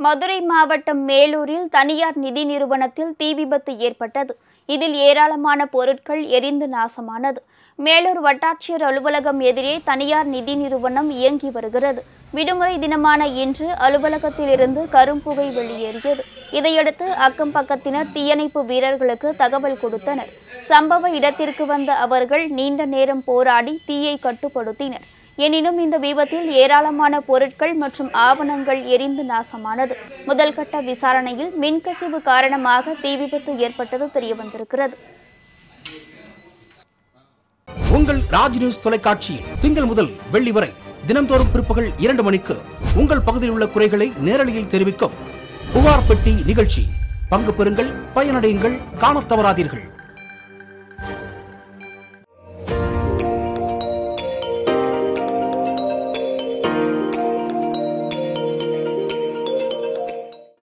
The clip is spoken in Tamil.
மதுரை மாவட்டம் மேலூரில் தனியார் நிதி நிறுவனத்தில் தீ விபத்து ஏற்பட்டது இதில் ஏராளமான பொருட்கள் எரிந்து நாசமானது மேலூர் வட்டாட்சியர் அலுவலகம் எதிரே தனியார் நிதி நிறுவனம் இயங்கி வருகிறது விடுமுறை தினமான இன்று அலுவலகத்திலிருந்து கரும்புகை வெளியேறியது இதையடுத்து அக்கம் பக்கத்தினர் தீயணைப்பு வீரர்களுக்கு தகவல் கொடுத்தனர் சம்பவ இடத்திற்கு வந்த அவர்கள் நீண்ட நேரம் போராடி தீயை கட்டுப்படுத்தினர் எனினும் இந்த விபத்தில் ஏராளமான பொருட்கள் மற்றும் ஆவணங்கள் எரிந்து நாசமானது முதல் கட்ட விசாரணையில் மின்கசிவு காரணமாக தீ விபத்து ஏற்பட்டது தெரியவந்திருக்கிறது உங்கள் ராஜ் நியூஸ் தொலைக்காட்சியில் திங்கள் முதல் வெள்ளி வரை தினம்தோறும் பிற்பகல் இரண்டு மணிக்கு உங்கள் பகுதியில் உள்ள குறைகளை நேரலையில் தெரிவிக்கும் புகார் பெட்டி நிகழ்ச்சி பங்கு பெறுங்கள் பயனடையுங்கள் காணத் தவறாதீர்கள்